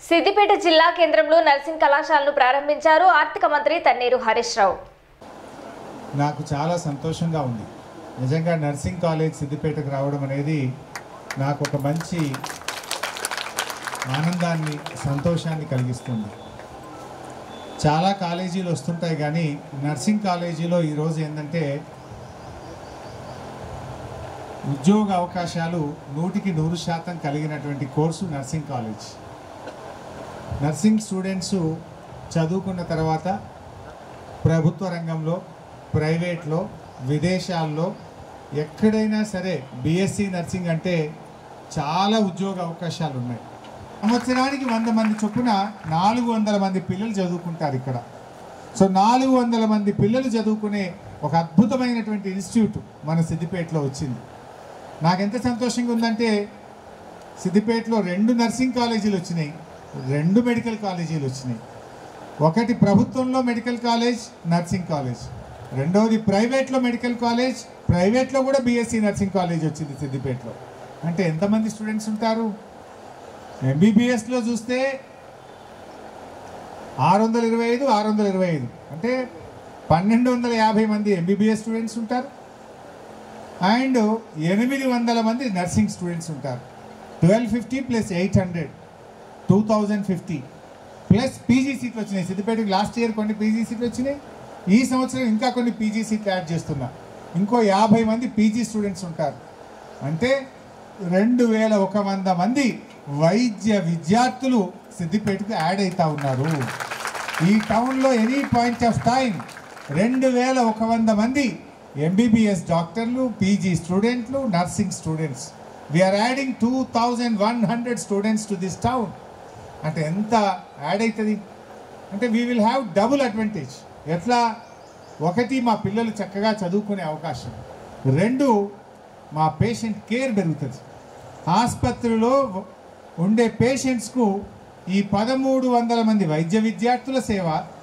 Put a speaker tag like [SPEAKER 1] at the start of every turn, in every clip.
[SPEAKER 1] సిద్దిపేట జిల్లా కేంద్రంలో నర్సింగ్ కళాశాలను ప్రారంభించారు ఆర్థిక మంత్రి తన్నీరు హరీష్ రావు
[SPEAKER 2] నాకు చాలా సంతోషంగా ఉంది నిజంగా నర్సింగ్ కాలేజ్ సిద్దిపేటకు రావడం అనేది నాకు ఒక మంచి ఆనందాన్ని సంతోషాన్ని కలిగిస్తుంది చాలా కాలేజీలు వస్తుంటాయి కానీ నర్సింగ్ కాలేజీలో ఈరోజు ఏంటంటే ఉద్యోగ అవకాశాలు నూటికి నూరు శాతం కలిగినటువంటి course nursing college nursing students చదువుకున్న తర్వాత ప్రభుత్వ రంగంలో ప్రైవేట్లో విదేశాల్లో ఎక్కడైనా సరే బీఎస్సీ నర్సింగ్ అంటే చాలా ఉద్యోగ అవకాశాలు ఉన్నాయి సంవత్సరానికి వంద మంది చొప్పున నాలుగు వందల మంది పిల్లలు చదువుకుంటారు ఇక్కడ సో నాలుగు వందల మంది పిల్లలు చదువుకునే ఒక అద్భుతమైనటువంటి ఇన్స్టిట్యూట్ మన సిద్దిపేటలో వచ్చింది నాకెంత సంతోషంగా ఉందంటే సిద్దిపేటలో రెండు నర్సింగ్ కాలేజీలు వచ్చినాయి రెండు మెడికల్ కాలేజీలు వచ్చినాయి ఒకటి ప్రభుత్వంలో మెడికల్ కాలేజ్ నర్సింగ్ కాలేజ్ రెండవది ప్రైవేట్లో మెడికల్ కాలేజ్ ప్రైవేట్లో కూడా బీఎస్సీ నర్సింగ్ కాలేజ్ వచ్చింది సిద్దిపేటలో అంటే ఎంతమంది స్టూడెంట్స్ ఉంటారు ఎంబీబీఎస్లో చూస్తే ఆరు వందల ఇరవై ఐదు ఆరు వందల ఇరవై ఐదు అంటే పన్నెండు వందల యాభై మంది ఎంబీబీఎస్ స్టూడెంట్స్ ఉంటారు అండ్ ఎనిమిది వందల మంది నర్సింగ్ స్టూడెంట్స్ ఉంటారు twelve fifty plus eight hundred two thousand fifty plus PG సీట్లు వచ్చినాయి సిద్దిపేటకి లాస్ట్ ఇయర్ కొన్ని పీజీ సీట్లు వచ్చినాయి ఈ సంవత్సరం ఇంకా కొన్ని పీజీ సీట్లు యాడ్ చేస్తున్నా ఇంకో యాభై మంది పీజీ స్టూడెంట్స్ ఉంటారు అంటే రెండు వేల ఒక వంద మంది వైద్య విద్యార్థులు సిద్దిపేటకు యాడ్ అవుతా ఉన్నారు ఈ టౌన్లో ఎనీ పాయింట్ ఆఫ్ టైం రెండు వేల ఒక వంద మంది ఎంబీబీఎస్ డాక్టర్లు పీజీ స్టూడెంట్లు nursing students we're adding two thousand one hundred students to this town అంటే ఎంత యాడ్ అవుతుంది అంటే we will have double advantage ఎట్లా ఒకటి మా పిల్లలు చక్కగా చదువుకునే అవకాశం రెండు మా పేషెంట్ కేర్ పెరుగుతుంది ఆసుపత్రిలో ఉండే పేషెంట్స్కు ఈ పదమూడు వందల మంది వైద్య విద్యార్థుల సేవ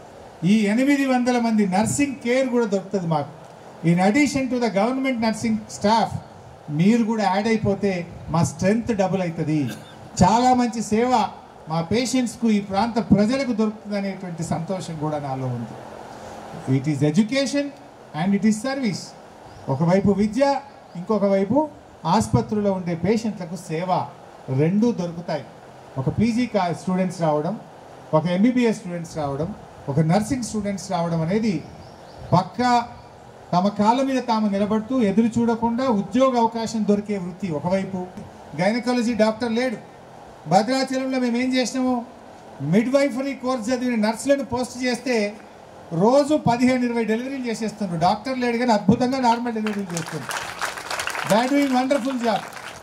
[SPEAKER 2] ఈ ఎనిమిది వందల మంది నర్సింగ్ కేర్ కూడా దొరుకుతుంది మాకు in addition to the government nursing staff మీరు కూడా యాడ్ అయిపోతే మా స్ట్రెంగ్త్ డబుల్ అవుతుంది చాలా మంచి సేవ మా పేషెంట్స్కు ఈ ప్రాంత ప్రజలకు దొరుకుతుంది అనేటువంటి సంతోషం కూడా నాలో ఉంది it is education and it is service ఒకవైపు విద్య ఇంకొక వైపు ఆసుపత్రిలో ఉండే పేషెంట్లకు సేవ రెండూ దొరుకుతాయి ఒక పీజీ కా స్టూడెంట్స్ రావడం ఒక ఎంబీబీఎస్ స్టూడెంట్స్ రావడం ఒక నర్సింగ్ స్టూడెంట్స్ రావడం అనేది పక్కా తమ కాళ్ళ మీద తాము నిలబడుతూ ఎదురు చూడకుండా ఉద్యోగ అవకాశం దొరికే వృత్తి ఒకవైపు గైనకాలజీ డాక్టర్ లేడు భద్రాచలంలో మేము ఏం చేసినాము మిడ్ వైఫరీ కోర్స్ చదివిన నర్సులను పోస్ట్ చేస్తే రోజు పదిహేను ఇరవై డెలివరీలు చేసేస్తున్నారు డాక్టర్ లేడు కానీ అద్భుతంగా నార్మల్ డెలివరీలు చేస్తున్నారు దా డూయింగ్ వండర్ఫుల్ జాబ్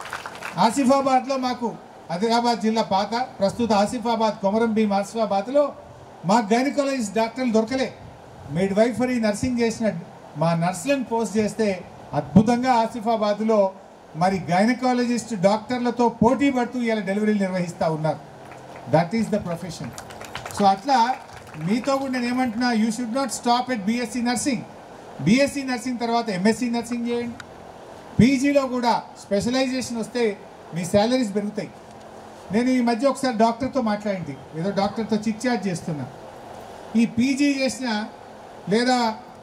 [SPEAKER 2] ఆసిఫాబాద్లో మాకు ఆదిలాబాద్ జిల్లా పాత ప్రస్తుత ఆసిఫాబాద్ కొమరం భీం ఆసిఫాబాద్లో మా గైనకాలజిస్ట్ డాక్టర్లు దొరకలే మిడ్ వైఫరీ నర్సింగ్ చేసిన మా నర్సులను పోస్ట్ చేస్తే అద్భుతంగా ఆసిఫాబాద్లో మరి గైనకాలజిస్ట్ డాక్టర్లతో పోటీ పడుతూ ఇలా డెలివరీలు నిర్వహిస్తూ ఉన్నారు that is the profession so అట్లా మీతో కూడా నేను ఏమంటున్నా you should not stop at BSc nursing BSc nursing తర్వాత ఎంఎస్సీ నర్సింగ్ చేయండి పీజీలో కూడా స్పెషలైజేషన్ వస్తే మీ శాలరీస్ పెరుగుతాయి నేను ఈ మధ్య ఒకసారి డాక్టర్తో మాట్లాడింది ఏదో డాక్టర్తో చిట్ చాట్ చేస్తున్నా ఈ పీజీ చేసిన లేదా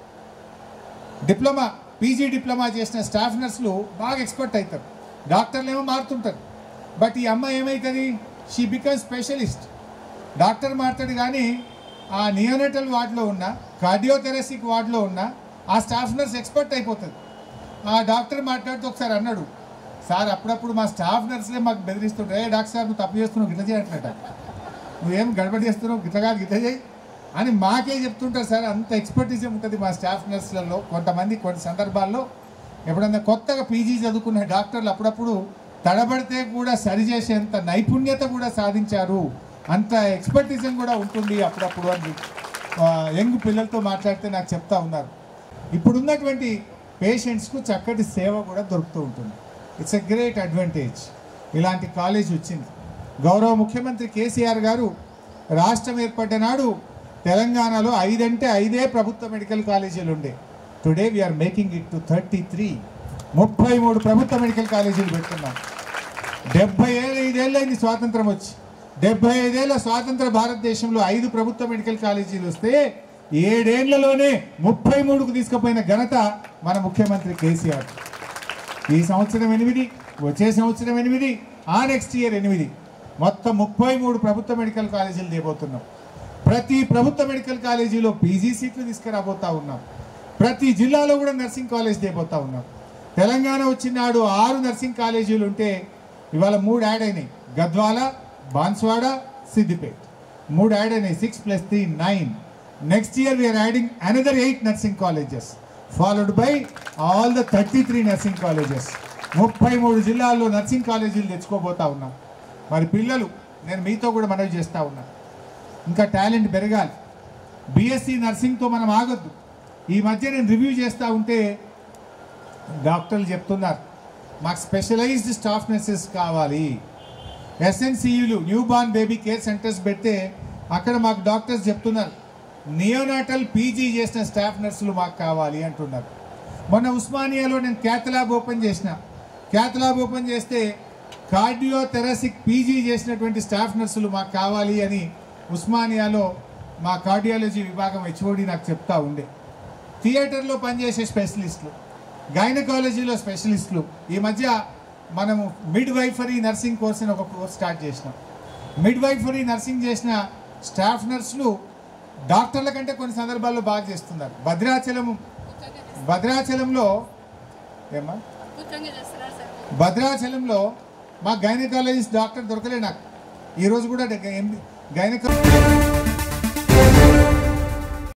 [SPEAKER 2] డిప్లొమా పీజీ డిప్లొమా చేసిన స్టాఫ్ నర్సులు బాగా ఎక్స్పర్ట్ అవుతారు డాక్టర్లు ఏమో మారుతుంటారు బట్ ఈ అమ్మాయి ఏమవుతుంది షీ బికమ్ స్పెషలిస్ట్ డాక్టర్ మారుతాడు కానీ ఆ నియోనటల్ వార్డులో ఉన్న కార్డియోథెరసిక్ వార్డులో ఉన్న ఆ స్టాఫ్ నర్స్ ఎక్స్పర్ట్ అయిపోతుంది ఆ డాక్టర్ మాట్లాడుతూ ఒకసారి అన్నాడు సార్ అప్పుడప్పుడు మా స్టాఫ్ నర్సులే మాకు బెదిరిస్తుంటారు ఏ డాక్టర్ సార్ నువ్వు తప్పు చేస్తున్నావు గిట్ల చేయట్లేట నువ్వేం గడబడి చేస్తున్నావు గిట్ల కాదు గిట్ల చేయి అని మాకే చెప్తుంటారు సార్ అంత ఎక్స్పర్టీజం ఉంటుంది మా స్టాఫ్ నర్సులలో కొంతమంది కొన్ని సందర్భాల్లో ఎప్పుడన్నా కొత్తగా పీజీ చదువుకున్న డాక్టర్లు అప్పుడప్పుడు తడబడితే కూడా సరిచేసేంత నైపుణ్యత కూడా సాధించారు అంత ఎక్స్పర్టిజం కూడా ఉంటుంది అప్పుడప్పుడు అని ఆ, యంగ్ పిల్లలతో మాట్లాడితే నాకు చెప్తా ఉన్నారు ఇప్పుడున్నటువంటి పేషెంట్స్కు చక్కటి సేవ కూడా దొరుకుతూ ఉంటుంది ఇట్స్ ఎ గ్రేట్ అడ్వాంటేజ్ ఇలాంటి కాలేజ్ వచ్చింది గౌరవ ముఖ్యమంత్రి కేసీఆర్ గారు రాష్ట్రం ఏర్పడ్డ నాడు తెలంగాణలో ఐదంటే ఐదే ప్రభుత్వ మెడికల్ కాలేజీలు ఉండే today we're making it to thirty three ముప్పై మూడు ప్రభుత్వ మెడికల్ కాలేజీలు పెట్టున్నాం డెబ్బై ఏళ్ళు ఐదేళ్ళైంది స్వాతంత్రం వచ్చి డెబ్బై ఐదేళ్ల స్వాతంత్ర భారతదేశంలో ఐదు ప్రభుత్వ మెడికల్ కాలేజీలు వస్తే ఏడేళ్లలోనే ముప్పై మూడుకు తీసుకుపోయిన ఘనత మన ముఖ్యమంత్రి కేసీఆర్ ఈ సంవత్సరం ఎనిమిది వచ్చే సంవత్సరం ఎనిమిది ఆ నెక్స్ట్ ఇయర్ ఎనిమిది మొత్తం ముప్పై మూడు ప్రభుత్వ మెడికల్ కాలేజీలు తీయబోతున్నాం ప్రతి ప్రభుత్వ మెడికల్ కాలేజీలో పీజీ సీట్లు తీసుకురాబోతా ఉన్నాం ప్రతి జిల్లాలో కూడా నర్సింగ్ కాలేజ్ తీయబోతా ఉన్నాం తెలంగాణ వచ్చినాడు ఆరు నర్సింగ్ కాలేజీలు ఉంటే ఇవాళ మూడు యాడ్ అయినాయి గద్వాల బాన్స్వాడ సిద్దిపేట్ మూడు యాడ్ అయినాయి six plus three nine next year we're adding another eight nursing colleges followed by all the thirty three nursing colleges ముప్పై మూడు జిల్లాల్లో నర్సింగ్ కాలేజీలు తెచ్చుకోబోతా ఉన్నాం మరి పిల్లలు నేను మీతో కూడా మనవి చేస్తూ ఉన్నా ఇంకా టాలెంట్ పెరగాలి బీఎస్సీ నర్సింగ్తో మనం ఆగొద్దు ఈ మధ్య నేను రివ్యూ చేస్తూ ఉంటే డాక్టర్లు చెప్తున్నారు మాకు స్పెషలైజ్డ్ స్టాఫ్ నర్సెస్ కావాలి ఎస్ఎన్సియులు newborn baby care centres పెడితే అక్కడ మాకు డాక్టర్స్ చెప్తున్నారు నియోనాటల్ పీజీ చేసిన స్టాఫ్ నర్సులు మాకు కావాలి అంటున్నారు మొన్న ఉస్మానియాలో నేను క్యాత్ ల్యాబ్ ఓపెన్ చేసిన క్యాత్ ల్యాబ్ ఓపెన్ చేస్తే కార్డియోథెరసిక్ పీజీ చేసినటువంటి స్టాఫ్ నర్సులు మాకు కావాలి అని ఉస్మానియాలో మా కార్డియాలజీ విభాగం హెచ్ఓడి నాకు చెప్తా ఉండే థియేటర్లో పనిచేసే స్పెషలిస్టులు గైనకాలజీలో స్పెషలిస్టులు ఈ మధ్య మనము మిడ్ వైఫరీ నర్సింగ్ కోర్స్ అని ఒక కోర్స్ స్టార్ట్ చేసినాం మిడ్ వైఫరీ నర్సింగ్ చేసిన స్టాఫ్ నర్సులు డాక్టర్ల కంటే కొన్ని సందర్భాల్లో బాగా చేస్తున్నారు భద్రాచలం భద్రాచలంలో ఏమా
[SPEAKER 3] అద్భుతంగా చేస్తున్నారు సార్
[SPEAKER 2] భద్రాచలంలో మా గైనకాలజిస్ట్ డాక్టర్ దొరకలే నాకు ఈరోజు కూడా గైనకాలజీ